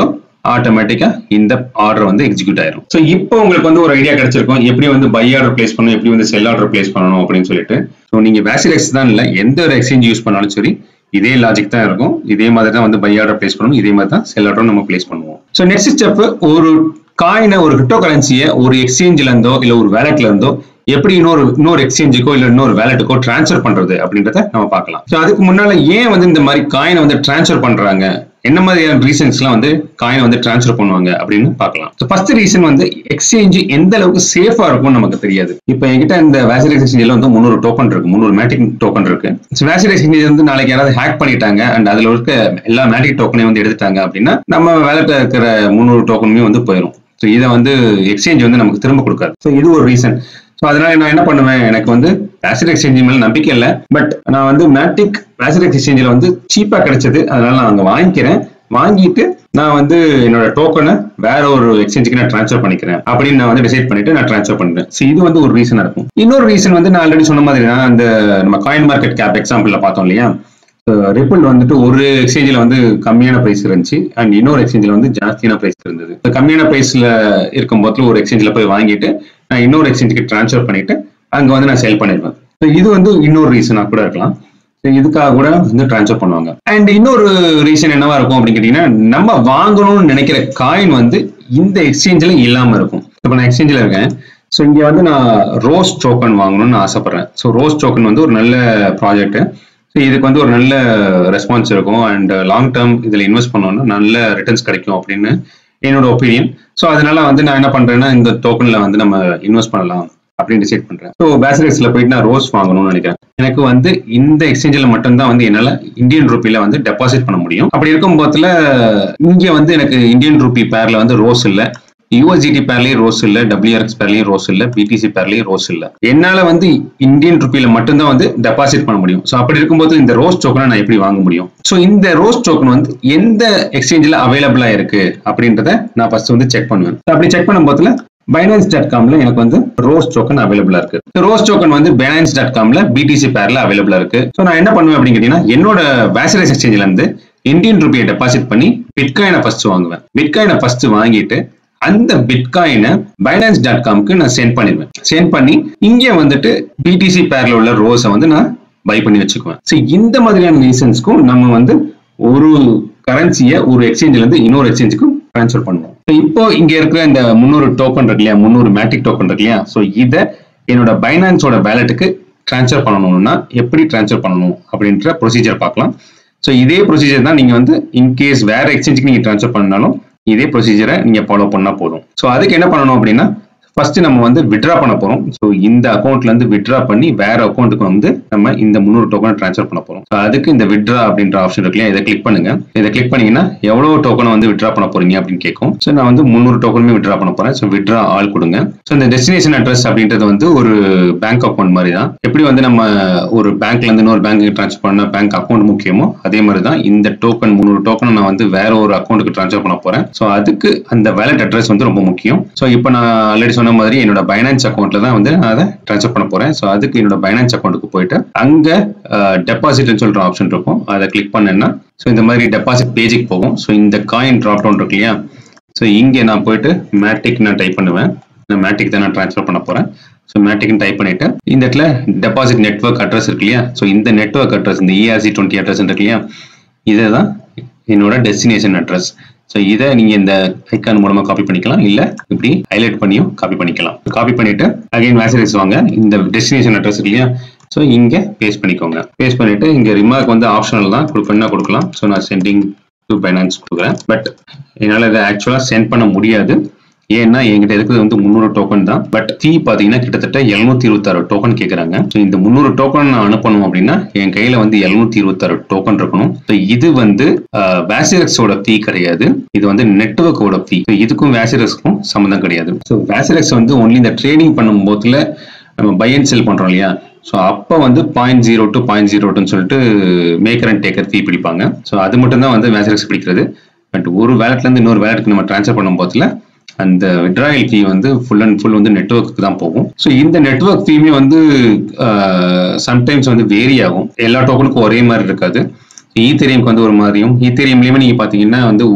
ஆட்டோமேட்டிக்கா இந்த ஆர்டர் வந்து எக்ஸிக்யூட் ஆயிரும் ஸோ இப்போ உங்களுக்கு வந்து ஒரு ஐடியா கிடைச்சிருக்கும் எப்படி வந்து பை ஆர்டர் பிளேஸ் பண்ணணும் எப்படி வந்து செல் ஆர்டர் பிளேஸ் பண்ணணும் அப்படின்னு சொல்லிட்டு ஸோ நீங்க வேசிலெக்ஸ் தான் இல்லை எந்த ஒரு எக்ஸ்சேஞ்ச் யூஸ் பண்ணாலும் சரி இதே லாஜிக் தான் இருக்கும் இதே மாதிரி தான் வந்து பை ஆர்டர் பிளேஸ் பண்ணணும் இதே மாதிரி தான் செல் ஆர்டரும் நம்ம பிளேஸ் பண்ணுவோம் ஸோ நெக்ஸ்ட் ஸ்டெப் ஒரு காயினை ஒரு கிரிப்டோ கரன்சியை ஒரு எக்ஸ்சேஞ்சில இருந்தோ இல்ல ஒரு வேலட்ல இருந்தோ எப்படி இன்னொரு இன்னொரு எக்ஸ்சேஞ்சுக்கோ இல்ல இன்னொரு வேலட்டுக்கோ ட்ரான்ஸ்ஃபர் பண்றது அப்படின்றத நம்ம பார்க்கலாம் ஸோ அதுக்கு முன்னால ஏன் வந்து இந்த மாதிரி காயினை வந்து ட்ரான்ஸ்ஃபர் பண்றாங்க என்ன மாதிரியான ரீசன்ஸ்லாம் வந்து காயினை வந்து ட்ரான்ஸ்ஃபர் பண்ணுவாங்க அப்படின்னு பார்க்கலாம் ஸோ ஃபர்ஸ்ட் ரீசன் வந்து எக்ஸ்சேஞ்ச் எந்த அளவுக்கு சேஃபா இருக்கும்னு நமக்கு தெரியாது இப்போ என்கிட்ட இந்த வேசில் எக்ஸ்சேஞ்சில் வந்து முந்நூறு டோக்கன் இருக்கு முந்நூறு மேட்டிக் டோக்கன் இருக்கு ஸோ வேசில் எக்ஸ்சேஞ்ச் வந்து நாளைக்கு யாராவது ஹேக் பண்ணிட்டாங்க அண்ட் அதுல இருக்க எல்லா மேட்டிக் டோக்கனையும் வந்து எடுத்துட்டாங்க அப்படின்னா நம்ம வேலட்ல இருக்கிற முந்நூறு டோக்கனுமே வந்து போயிடும் ஸோ இதை வந்து எக்ஸ்சேஞ்ச் வந்து நமக்கு திரும்ப கொடுக்காது ஸோ இது ஒரு ரீசன் ஸோ அதனால நான் என்ன பண்ணுவேன் எனக்கு வந்து ஆசிட் எக்ஸ்சேஞ்ச் மேல நம்பிக்கை இல்லை பட் நான் வந்து மேட்டிக் ஆசிட் எக்ஸ்சேஞ்சில் வந்து சீப்பா கிடைச்சது அதனால நான் அங்கே வாங்கிக்கிறேன் வாங்கிட்டு நான் வந்து என்னோட டோக்கனை வேற ஒரு எக்ஸ்சேஞ்சுக்கு நான் ட்ரான்ஸ்ஃபர் பண்ணிக்கிறேன் அப்படின்னு நான் வந்து டிசைட் பண்ணிட்டு நான் ட்ரான்ஸ்ஃபர் பண்றேன் ஸோ இது வந்து ஒரு ரீசனா இருக்கும் இன்னொரு ரீசன் வந்து நான் ஆல்ரெடி சொன்ன மாதிரி தான் அந்த நம்ம காயின் மார்க்கெட் கேப் எக்ஸாம்பிள்ல பார்த்தோம் இல்லையா ரிப்பிள் வந்துட்டு ஒரு எக்ஸ்சேஞ்சில் வந்து கம்மியான பிரைஸ் இருந்துச்சு அண்ட் இன்னொரு எக்ஸ்சேஞ்சில் வந்து ஜாஸ்தியான பிரைஸ் இருந்தது இந்த கம்மியான பிரைஸ்ல இருக்கும் போதுல ஒரு எக்ஸ்சேஞ்சில் போய் வாங்கிட்டு நான் இன்னொரு எக்ஸ்சேஞ்சுக்கு ட்ரான்ஸ்ஃபர் பண்ணிட்டு அங்க வந்து நான் செல் பண்ணிடுவேன் ஸோ இது வந்து இன்னொரு ரீசனா கூட இருக்கலாம் So இதுக்காக கூட வந்து ட்ரான்ஸ்ஃபர் பண்ணுவாங்க அண்ட் இன்னொரு ரீசன் என்னவா இருக்கும் அப்படின்னு கேட்டீங்கன்னா நம்ம வாங்கணும்னு நினைக்கிற காயின் வந்து இந்த எக்ஸ்சேஞ்சில் இல்லாம இருக்கும் இப்போ நான் எக்ஸ்சேஞ்சில் இருக்கேன் ஸோ இங்க வந்து நான் ரோஸ் டோக்கன் வாங்கணும்னு ஆசைப்படுறேன் ஸோ ரோஸ் டோக்கன் வந்து ஒரு நல்ல ப்ராஜெக்ட் ஸோ இதுக்கு வந்து ஒரு நல்ல ரெஸ்பான்ஸ் இருக்கும் அண்ட் லாங் டேர்ம் இதில் இன்வெஸ்ட் பண்ணோம்னா நல்ல ரிட்டர்ன்ஸ் கிடைக்கும் அப்படின்னு என்னோட ஒப்பீனியன் ஸோ அதனால வந்து நான் என்ன பண்றேன்னா இந்த டோக்கன்ல வந்து நம்ம இன்வெஸ்ட் பண்ணலாம் அப்படின்னு டிசைட் பண்றேன் ஸோ பேசரிக்ஸ்ல போயிட்டு நான் ரோஸ் வாங்கணும்னு நினைக்கிறேன் எனக்கு வந்து இந்த எக்ஸ்சேஞ்சில் மட்டும்தான் வந்து என்னால இந்தியன் ரூபில வந்து டெபாசிட் பண்ண முடியும் அப்படி இருக்கும் போதுல இங்க வந்து எனக்கு இந்தியன் ரூபி பேர்ல வந்து ரோஸ் இல்லை யூஎஸ்டிடி பேர்லயும் ரோஸ் இல்ல டபிள்யூஆர்எக்ஸ் பேர்லயும் ரோஸ் இல்ல பிடிசி பேர்லயும் ரோஸ் இல்ல என்னால வந்து இந்தியன் ருப்பியில மட்டும்தான் வந்து டெபாசிட் பண்ண முடியும் ஸோ அப்படி இருக்கும்போது இந்த ரோஸ் டோக்கனை நான் எப்படி வாங்க முடியும் ஸோ இந்த ரோஸ் டோக்கன் வந்து எந்த எக்ஸ்சேஞ்சில் அவைலபிளா இருக்கு அப்படின்றத நான் ஃபர்ஸ்ட் வந்து செக் பண்ணுவேன் So அப்படி செக் பண்ணும் போதுல பைனான்ஸ் டாட் காம்ல எனக்கு வந்து ரோஸ் டோக்கன் அவைலபிளா இருக்கு ரோஸ் டோக்கன் வந்து பைனான்ஸ் டாட் காம்ல பிடிசி பேர்ல அவைலபிளா இருக்கு ஸோ நான் என்ன பண்ணுவேன் அப்படின்னு கேட்டீங்கன்னா என்னோட வேசரைஸ் எக்ஸ்சேஞ்சில இருந்து இந்தியன் ருபியை டெபாசிட் பண்ணி பிட்காயினை ஃபர்ஸ்ட் வாங்குவேன் பிட்காயினை ஃபர்ஸ்ட் வாங்கிட்டு அந்த பிட்காயினை பைனான்ஸ் டாட் காம்க்கு நான் சென்ட் பண்ணிடுவேன் சென்ட் பண்ணி இங்கே வந்துட்டு பிடிசி பேர்ல உள்ள ரோஸை வந்து நான் பை பண்ணி வச்சுக்குவேன் ஸோ இந்த மாதிரியான ரீசன்ஸ்க்கும் நம்ம வந்து ஒரு கரன்சியை ஒரு எக்ஸ்சேஞ்சில இருந்து இன்னொரு எக்ஸ்சேஞ்சுக்கு ட்ரான்ஸ்ஃபர் பண்ணுவோம் So இப்போ இங்க இருக்கிற இந்த முந்நூறு டோக்கன் இருக்கு இல்லையா முந்நூறு மேட்டிக் டோக்கன் இருக்கு இல்லையா ஸோ இதை என்னோட பைனான்ஸோட வேலெட்டுக்கு ட்ரான்ஸ்ஃபர் பண்ணணும்னா எப்படி ட்ரான்ஸ்ஃபர் பண்ணணும் அப்படின்ற ப்ரொசீஜர் பார்க்கலாம் ஸோ இதே ப்ரொசீஜர் தான் நீங்க வந்து இன்கேஸ் வேற எக்ஸ்சேஞ்சுக்கு நீங்க ட்ரான்ஸ்ஃபர் பண்ணாலும் இதே ப்ரொசீஜரை நீங்க ஃபாலோ பண்ணா போதும் ஸோ அதுக்கு என்ன பண்ணணும் அப்படின்னா ஃபர்ஸ்ட் நம்ம வந்து விட்ரா பண்ண போறோம் ஸோ இந்த அக்கௌண்ட்ல இருந்து விட்ரா பண்ணி வேற அக்கௌண்ட்டுக்கு வந்து நம்ம இந்த முந்நூறு டோக்கன் ட்ரான்ஸ்ஃபர் பண்ண போறோம் ஸோ அதுக்கு இந்த விட்ரா அப்படின்ற ஆப்ஷன் இருக்கு இல்லையா இதை கிளிக் பண்ணுங்க இதை கிளிக் பண்ணீங்கன்னா எவ்வளவு டோக்கனை வந்து விட்ரா பண்ண போறீங்க அப்படின்னு கேட்கும் ஸோ நான் வந்து முந்நூறு டோக்கனுமே விட்ரா பண்ண போறேன் ஸோ விட்ரா ஆல் கொடுங்க ஸோ இந்த டெஸ்டினேஷன் அட்ரஸ் அப்படின்றது வந்து ஒரு பேங்க் அக்கௌண்ட் மாதிரி தான் எப்படி வந்து நம்ம ஒரு பேங்க்ல இருந்து இன்னொரு பேங்க்கு ட்ரான்ஸ்ஃபர் பண்ண பேங்க் அக்கௌண்ட் முக்கியமோ அதே மாதிரி தான் இந்த டோக்கன் முந்நூறு டோக்கனை நான் வந்து வேற ஒரு அக்கௌண்ட்டுக்கு ட்ரான்ஸ்ஃபர் பண்ண போறேன் ஸோ அதுக்கு அந்த வேலட் அட்ரஸ் வந்து ரொம்ப முக்கியம் ஸோ இப்போ நான் ஆல்ரெடி சொன்ன மாதிரி என்னோட பைனான்ஸ் அக்கௌண்ட்ல தான் வந்து நான் அதை ட்ரான்ஸ்ஃபர் பண்ண போறேன் ஸோ அதுக்கு என்னோட பைனான்ஸ் அக்கௌண்ட்டுக்கு போயிட்டு அங்க டெபாசிட்னு சொல்ற ஆப்ஷன் இருக்கும் அதை கிளிக் பண்ணேன்னா ஸோ இந்த மாதிரி டெபாசிட் பேஜுக்கு போகும் ஸோ இந்த காயின் ட்ராப் டவுன் இருக்கு இல்லையா ஸோ இங்கே நான் போயிட்டு மேட்டிக் நான் டைப் பண்ணுவேன் நான் மேட்டிக் தான் நான் ட்ரான்ஸ்ஃபர் பண்ண போறேன் ஸோ மேட்டிக்னு டைப் பண்ணிட்டு இந்த இடத்துல டெபாசிட் நெட்வொர்க் அட்ரஸ் இருக்கு இல்லையா ஸோ இந்த நெட்வொர்க் அட்ரஸ் இந்த இஆர்சி டுவெண்ட்டி அட்ரஸ் இருக்கு இல்லையா இதை தான் என்னோட டெஸ்டினேஷன் அட்ரஸ் ஸோ இதை நீங்க இந்த ஐக்கான் மூலமா காப்பி பண்ணிக்கலாம் இல்ல இப்படி ஹைலைட் பண்ணியும் காப்பி பண்ணிக்கலாம் காப்பி பண்ணிட்டு அகைன் மேசேஜ் வாங்க இந்த டெஸ்டினேஷன் அட்ரஸ் இருக்கு இல்லையா ஸோ இங்க பேஸ்ட் பண்ணிக்கோங்க பேஸ்ட் பண்ணிட்டு இங்க ரிமார்க் வந்து ஆப்ஷனல் தான் கொடுக்கணும்னா கொடுக்கலாம் ஸோ நான் சென்டிங் டு பைனான்ஸ் கொடுக்குறேன் பட் என்னால் இதை ஆக்சுவலாக சென்ட் பண்ண முடியாது ஏன்னா என்கிட்ட இருக்கிறது வந்து முந்நூறு டோக்கன் தான் பட் ஃபீ பார்த்தீங்கன்னா கிட்டத்தட்ட எழுநூத்தி இருபத்தாறு டோக்கன் கேட்குறாங்க ஸோ இந்த முந்நூறு டோக்கன் நான் அனுப்பணும் அப்படின்னா என் கையில வந்து எழுநூத்தி இருபத்தாறு டோக்கன் இருக்கணும் ஸோ இது வந்து வேசிரக்ஸோட ஃபீ கிடையாது இது வந்து நெட்ஒர்க்கோட ஃபீ இதுக்கும் வேசிரக்ஸ்க்கும் சம்மந்தம் கிடையாது ஸோ வேசிரக்ஸ் வந்து ஒன்லி இந்த ட்ரேடிங் பண்ணும் போதுல நம்ம பை அண்ட் செல் பண்றோம் இல்லையா ஸோ அப்போ வந்து point zero two point zero டூன்னு சொல்லிட்டு மேக்கர் அண்ட் டேக்கர் ஃபீ பிடிப்பாங்க ஸோ அது மட்டும் தான் வந்து வேசிரக்ஸ் பிடிக்கிறது பட் ஒரு வேலட்ல இருந்து இன்னொரு வேலட்டுக்கு நம்ம ட்ரான்ஸ்ஃபர் பண்ணும் போதுல அந்த விட்ராயல் ஃபீ வந்து ஃபுல் அண்ட் ஃபுல் வந்து நெட்ஒர்க்கு தான் போகும் ஸோ இந்த நெட்ஒர்க் ஃபீமே வந்து சம்டைம்ஸ் வந்து வேரி ஆகும் எல்லா டோக்கனுக்கும் ஒரே மாதிரி இருக்காது ஈத்தேரியம்க்கு வந்து ஒரு மாதிரியும் ஈத்தேரியம்லேயுமே நீங்கள் பார்த்தீங்கன்னா வந்து ஒரு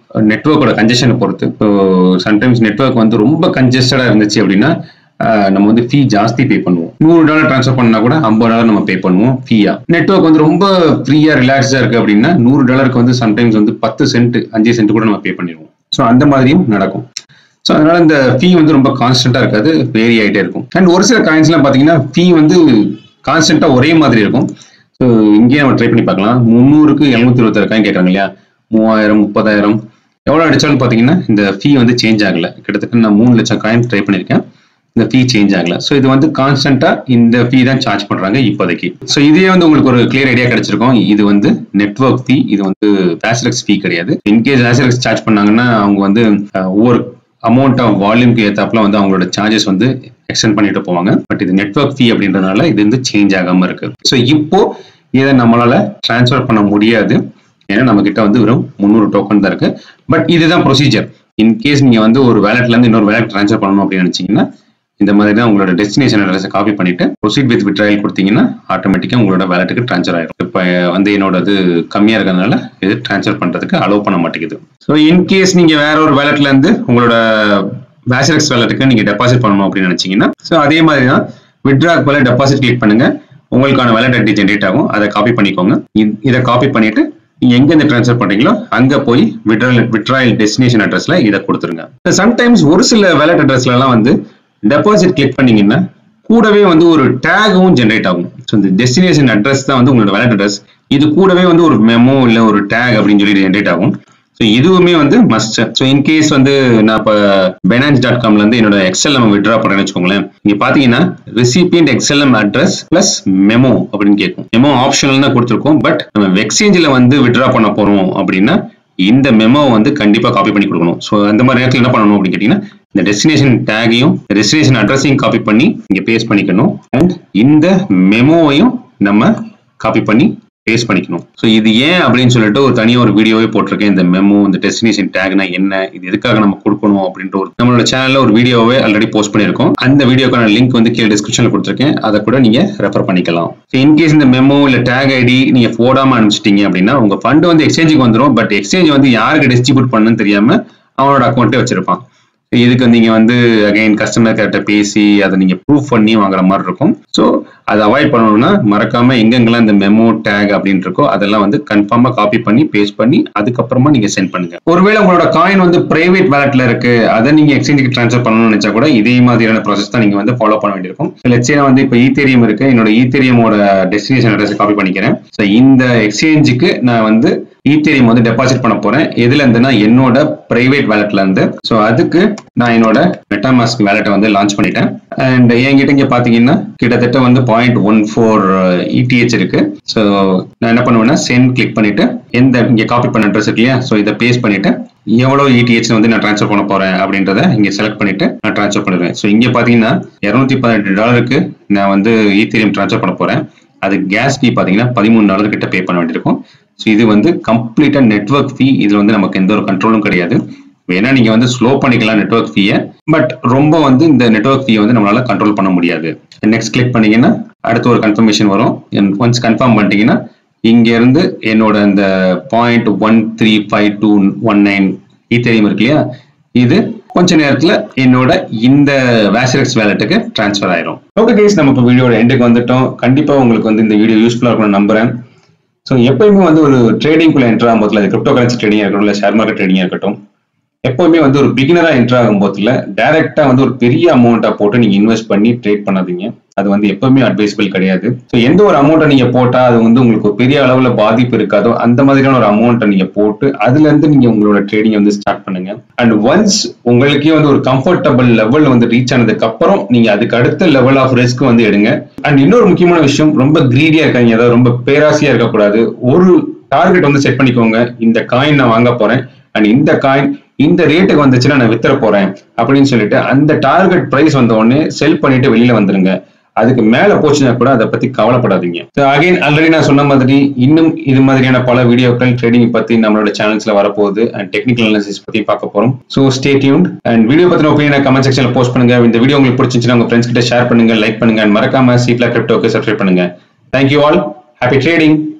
நெட்ஒர்க்கோட கன்ஜெஷனை பொறுத்து இப்போ சம்டைம்ஸ் நெட்ஒர்க் வந்து ரொம்ப கன்ஜஸ்டடா இருந்துச்சு அப்படின்னா ஆஹ் நம்ம வந்து ஃபீ ஜாஸ்தி பே பண்ணுவோம் நூறு டாலர் ட்ரான்ஸ்ஃபர் பண்ணா கூட ஐம்பது டாலர் நம்ம பே பண்ணுவோம் ஃபீயா நெட்ஒர்க் வந்து ரொம்ப ஃப்ரீயா ரிலாக்ஸ்டா இருக்கு அப்படின்னா நூறு டாலருக்கு வந்து சம்டைம்ஸ் வந்து பத்து சென்ட் அஞ்சு சென்ட் கூட நம்ம பே பண்ணிடுவோம் ஸோ அந்த மாதிரியும் நடக்கும் ஸோ அதனால இந்த ஃபீ வந்து ரொம்ப கான்ஸ்டன்டா இருக்காது வேரி ஆகிட்டே இருக்கும் அண்ட் ஒரு சில காயின்ஸ்லாம் பார்த்தீங்கன்னா ஃபீ வந்து கான்ஸ்டன்டா ஒரே மாதிரி இருக்கும் ஸோ இங்கேயே நம்ம ட்ரை பண்ணி பார்க்கலாம் முந்நூறுக்கு எழுநூத்தி இருபத்தாறு காயின் கேட்குறாங்க இல்லையா மூவாயிரம் முப்பதாயிரம் எவ்வளோ அடிச்சாலும் பார்த்தீங்கன்னா இந்த ஃபீ வந்து சேஞ்ச் ஆகல கிட்டத்தட்ட நான் மூணு லட்சம் காயின் ட்ரை பண்ணியிருக்கேன் இந்த ஃபீ சேஞ்ச் ஆகல ஸோ இது வந்து கான்ஸ்டன்டா இந்த ஃபீ தான் சார்ஜ் பண்றாங்க இப்போதைக்கு ஸோ இதே வந்து உங்களுக்கு ஒரு கிளியர் ஐடியா கிடைச்சிருக்கும் இது வந்து நெட்ஒர்க் ஃபீ இது வந்து பேசலக்ஸ் ஃபீ கிடையாது இன்கேஸ் பேசலக்ஸ் சார்ஜ் பண்ணாங்கன்னா அவங்க வந்து அஹ், ஒவ்வொரு அமௌண்ட் ஆஃப் வால்யூம்க்கு ஏத்தாப்புல வந்து அவங்களோட சார்ஜஸ் வந்து எக்ஸ்டெண்ட் பண்ணிட்டு போவாங்க பட் இது நெட்ஒர்க் ஃபீ அப்படின்றதுனால இது வந்து சேஞ்ச் ஆகாம இருக்கு ஸோ இப்போ இதை நம்மளால ட்ரான்ஸ்ஃபர் பண்ண முடியாது ஏன்னா நம்ம கிட்ட வந்து வெறும் முந்நூறு டோக்கன் தான் இருக்கு பட் இதுதான் ப்ரொசீஜர் இன்கேஸ் நீங்க வந்து ஒரு வேலட்ல இருந்து இன்னொரு வேலட் ட்ரான்ஸ்ஃபர் பண்ணணும் அப்படின்னு நினைச்சீங்கன்னா இந்த மாதிரி தான் உங்களோட டெஸ்டினேஷன் அட்ரஸை காப்பி பண்ணிட்டு ப்ரொசீட் வித் விட்ராயல் கொடுத்தீங்கன்னா ஆட்டோமேட்டிக்காக உங்களோட வேலட்டுக்கு ட்ரான்ஸ்ஃபர் ஆயிடும் இப்போ வந்து என்னோட இது கம்மியாக இருக்கிறதுனால இது ட்ரான்ஸ்ஃபர் பண்ணுறதுக்கு அலோவ் பண்ண மாட்டேங்குது ஸோ இன்கேஸ் நீங்கள் வேற ஒரு வேலட்ல இருந்து உங்களோட பேசலக்ஸ் வேலட்டுக்கு நீங்கள் டெபாசிட் பண்ணணும் அப்படின்னு நினைச்சீங்கன்னா ஸோ அதே மாதிரி தான் விட்ராக் போல டெபாசிட் கிளிக் பண்ணுங்க உங்களுக்கான வேலட் ஐடி ஜென்ரேட் ஆகும் அதை காப்பி பண்ணிக்கோங்க இ- இதை காப்பி பண்ணிட்டு நீங்க எங்க இருந்து ட்ரான்ஸ்ஃபர் பண்றீங்களோ அங்க போய் விட்ராயல் விட்ராயல் டெஸ்டினேஷன் அட்ரஸ்ல இதை கொடுத்துருங்க சம்டைம்ஸ் ஒரு சில வேலட் அட்ரஸ்ல எல்லாம் வந்து டெபாசிட் கிளிக் பண்ணீங்கன்னா கூடவே வந்து ஒரு டேகும் ஜென்ரேட் ஆகும் ஸோ இந்த டெஸ்டினேஷன் அட்ரஸ் தான் வந்து உங்களோட வேலட் அட்ரஸ் இது கூடவே வந்து ஒரு மெமோ இல்ல ஒரு டேக் அப்படின்னு சொல்லி ஜென்ரேட் ஆகும் ஸோ இதுவுமே வந்து மஸ்ட் ஸோ இன்கேஸ் வந்து நான் இப்போ பெனான்ஸ் டாட் காம்ல இருந்து என்னோட எக்ஸ்எல்எம் விட்ரா பண்ணுறேன்னு வச்சுக்கோங்களேன் நீங்க பாத்தீங்கன்னா recipient XLM address plus memo அப்படின்னு கேட்கும் மெமோ ஆப்ஷனல் தான் கொடுத்துருக்கோம் பட் நம்ம எக்ஸ்சேஞ்சில் வந்து விட்ரா பண்ண போறோம் அப்படின்னா இந்த மெமோ வந்து கண்டிப்பா காப்பி பண்ணி கொடுக்கணும் ஸோ அந்த மாதிரி நேரத்தில் என்ன பண்ணணும் அப்படின்னு கேட்டீங்கன்னா இந்த டெஸ்டினேஷன் டேகையும் டெஸ்டினேஷன் அட்ரஸையும் காப்பி பண்ணி இங்க பேஸ்ட் பண்ணிக்கணும் அண்ட் இந்த மெமோவையும் நம்ம காப்பி பண்ணி பேஸ்ட் பண்ணிக்கணும் ஸோ இது ஏன் அப்படின்னு சொல்லிட்டு ஒரு தனியாக ஒரு வீடியோவே போட்டிருக்கேன் இந்த மெமோ இந்த டெஸ்டினேஷன் டேக்னா என்ன இது எதுக்காக நம்ம கொடுக்கணும் அப்படின்ற ஒரு நம்மளோட சேனல்ல ஒரு வீடியோவே ஆல்ரெடி போஸ்ட் பண்ணியிருக்கோம் அந்த வீடியோக்கான லிங்க் வந்து கீழே டிஸ்கிரிப்ஷன்ல கொடுத்துருக்கேன் அதை கூட நீங்க ரெஃபர் பண்ணிக்கலாம் ஸோ இன்கேஸ் இந்த மெமோ இல்ல டேக் ஐடி நீங்க போடாம அனுப்பிச்சிட்டீங்க அப்படின்னா உங்க ஃபண்ட் வந்து எக்ஸ்சேஞ்சுக்கு வந்துடும் பட் எக்ஸ்சேஞ்ச் வந்து யாருக்கு டிஸ்ட்ரிபியூட் பண்ணுன்னு தெரியாம அவனோட அக்கௌண்ட்டே வச்சிருப்பான் இதுக்கு நீங்க வந்து அகைன் கஸ்டமர் கேர்ட்ட பேசி அதை நீங்க ப்ரூஃப் பண்ணி வாங்குற மாதிரி இருக்கும் ஸோ அதை அவாய்ட் பண்ணணும்னா மறக்காம எங்கெங்கெல்லாம் இந்த மெமோ டேக் அப்படின்னு இருக்கோ அதெல்லாம் வந்து கன்ஃபார்மா காப்பி பண்ணி பேஸ்ட் பண்ணி அதுக்கப்புறமா நீங்க சென்ட் பண்ணுங்க ஒருவேளை உங்களோட காயின் வந்து பிரைவேட் வேலட்ல இருக்கு அதை நீங்க எக்ஸ்சேஞ்சுக்கு ட்ரான்ஸ்ஃபர் பண்ணணும்னு நினைச்சா கூட இதே மாதிரியான ப்ராசஸ் தான் நீங்க வந்து ஃபாலோ பண்ண வேண்டியிருக்கும் லட்சே வந்து இப்போ ஈத்தேரியம் இருக்கு என்னோட ஈத்தேரியமோட டெஸ்டினேஷன் அட்ரஸ் காப்பி பண்ணிக்கிறேன் ஸோ இந்த எக்ஸ்சேஞ்சுக்கு நான் வந்து ஈத்தேரியம் வந்து டெபாசிட் பண்ண போறேன் எதுல இருந்துன்னா என்னோட பிரைவேட் வேலட்ல இருந்து ஸோ அதுக்கு நான் என்னோட மெட்டாமாஸ்க் வேலட்டை வந்து லான்ச் பண்ணிட்டேன் அண்ட் என்கிட்ட இங்க பாத்தீங்கன்னா கிட்டத்தட்ட வந்து பாயிண்ட் ஒன் ஃபோர் இடிஹெச் இருக்கு ஸோ நான் என்ன பண்ணுவேன்னா சென்ட் கிளிக் பண்ணிட்டு எந்த இங்க காப்பி பண்ண அட்ரஸ் இருக்கு இல்லையா ஸோ இதை பேஸ்ட் பண்ணிட்டு எவ்வளவு இடிஹெச் வந்து நான் ட்ரான்ஸ்ஃபர் பண்ண போறேன் அப்படின்றத இங்க செலக்ட் பண்ணிட்டு நான் ட்ரான்ஸ்ஃபர் பண்ணிடுவேன் ஸோ இங்க பாத்தீங்கன்னா இருநூத்தி பதினெட்டு டாலருக்கு நான் வந்து ஈத்தேரியம் ட்ரான்ஸ்ஃபர் பண்ண போறேன் அது கேஸ் ஃபீ பாத்தீங்கன்னா பதிமூணு டாலர் கிட்ட பே பண்ண வேண்டியிருக்கும் ஸோ இது வந்து கம்ப்ளீட்டா நெட்வொர்க் ஃபீ இதுல வந்து நமக்கு எந்த ஒரு கண்ட்ரோலும் கிடையாது வேணா நீங்க வந்து ஸ்லோ பண்ணிக்கலாம் நெட்வொர்க் ஃபீயை பட் ரொம்ப வந்து இந்த நெட்வொர்க் ஃபீயை வந்து நம்மளால கண்ட்ரோல் பண்ண முடியாது நெக்ஸ்ட் கிளிக் பண்ணீங்கன்னா அடுத்து ஒரு கன்ஃபர்மேஷன் வரும் ஒன்ஸ் கன்ஃபார்ம் பண்ணிட்டீங்கன்னா இங்க இருந்து என்னோட அந்த point one three five two one nine Ethereum இருக்கு இல்லையா இது கொஞ்ச நேரத்துல என்னோட இந்த வேசரக்ஸ் வேலட்டுக்கு ட்ரான்ஸ்ஃபர் ஆயிரும் ஓகே கேஸ் நம்ம இப்போ வீடியோட எண்டுக்கு வந்துட்டோம் கண்டிப்பா உங்களுக்கு வந்து இந்த வீடியோ யூஸ்ஃபுல்லா இருக்கும்னு நம்புறேன் ஸோ எப்பயுமே வந்து ஒரு ட்ரேடிங்குள்ள என்ட்ரு ஆகும்போதுல அது கிரிப்டோ கரன்சி ட்ரேடிங் இருக்கட்டும் இல்லை ஷேர் மார்க்கெட் ட்ரேடிங் இருக்கட்டும் எப்பவுமே வந்து ஒரு பிகினரா என்ட்ரு ஆகும் போதுல டைரக்டா வந்து ஒரு பெரிய அமௌண்ட்டா போட்டு நீங்க இன்வெஸ்ட் பண்ணி ட்ரேட் பண்ணாதீங்க அது வந்து எப்பவுமே அட்வைசபிள் கிடையாது ஸோ எந்த ஒரு அமௌண்ட்டை நீங்க போட்டா அது வந்து உங்களுக்கு ஒரு பெரிய அளவுல பாதிப்பு இருக்காதோ அந்த மாதிரியான ஒரு அமௌண்ட்டை நீங்க போட்டு அதுல இருந்து நீங்க உங்களோட ட்ரேடிங் வந்து ஸ்டார்ட் பண்ணுங்க அண்ட் ஒன்ஸ் உங்களுக்கே வந்து ஒரு கம்ஃபர்டபுள் லெவல் வந்து ரீச் ஆனதுக்கு அப்புறம் நீங்க அதுக்கு அடுத்த லெவல் ஆஃப் ரிஸ்க் வந்து எடுங்க அண்ட் இன்னொரு முக்கியமான விஷயம் ரொம்ப கிரீடியா இருக்காங்க அதாவது ரொம்ப பேராசியா இருக்கக்கூடாது ஒரு டார்கெட் வந்து செட் பண்ணிக்கோங்க இந்த காயின் நான் வாங்க போறேன் அண்ட் இந்த காயின் இந்த ரேட்டுக்கு வந்துச்சுன்னா நான் வித்துற போறேன் அப்படின்னு சொல்லிட்டு அந்த டார்கெட் பிரைஸ் வந்த உடனே செல் பண்ணிட்டு வெளியில வந்துருங்க அதுக்கு மேல போச்சுன்னா கூட அதை பத்தி கவலைப்படாதீங்க அகைன் ஆல்ரெடி நான் சொன்ன மாதிரி இன்னும் இது மாதிரியான பல வீடியோக்கள் ட்ரேடிங் பத்தி நம்மளோட சேனல்ஸ்ல வரப்போகுது அண்ட் டெக்னிக்கல் அனாலிசிஸ் பத்தி பார்க்க போறோம் so stay tune and video பத்தின ஒப்பீனியன் கமெண்ட் செக்ஷன்ல போஸ்ட் பண்ணுங்க இந்த வீடியோ உங்களுக்கு பிடிச்சிருந்துச்சுன்னா உங்க ஃப்ரெண்ட்ஸ் கிட்ட ஷேர் பண்ணுங்க லைக் பண்ணுங்க அண்ட் மறக்காம சீட்லா கிரிப்டோக்கு சப்ஸ்கிரைப் பண்ணுங்க தேங்க்யூ ஆல் ஹாப்பி ட்ரேடிங்